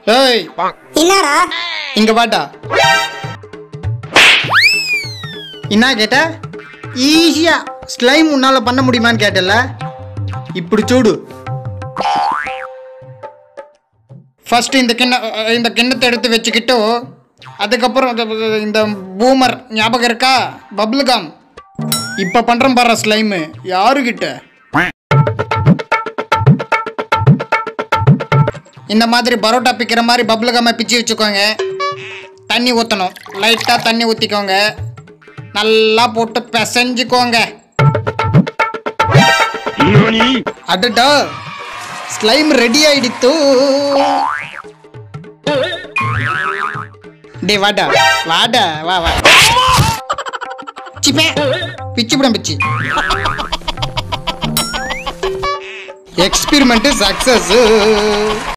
ஏய் என்னடா இங்க வாடா என்ன கேட்ட ஈஸியா ஸ்லைம் உன்னால பண்ண முடியுமான்னு கேட்டல இப்படி சூடு ஃபர்ஸ்ட் இந்த கிண்ண இந்த கிண்ணத்தை எடுத்து வச்சுக்கிட்டு அதுக்கப்புறம் இந்த- இந்த பூமர் ஞாபகம் இருக்கா பப்ளு கம் இப்போ பண்ணுறோம் பாரு ஸ்லைமு யாருக்கிட்ட இந்த மாதிரி பரோட்டா பிக்கிற மாதிரி பப்ளு கம்மை பிச்சு வச்சுக்கோங்க தண்ணி ஊற்றணும் லைட்டாக தண்ணி ஊற்றிக்கோங்க நல்லா போட்டு பிசைஞ்சுக்கோங்க அடடா ஸ்லைம் ரெடி ஆயிடுத்து டே வாடா வாடா வா வா சிப்பே பிச்சு விடும் பிச்சு எக்ஸ்பெரிமெண்ட் சக்சஸ்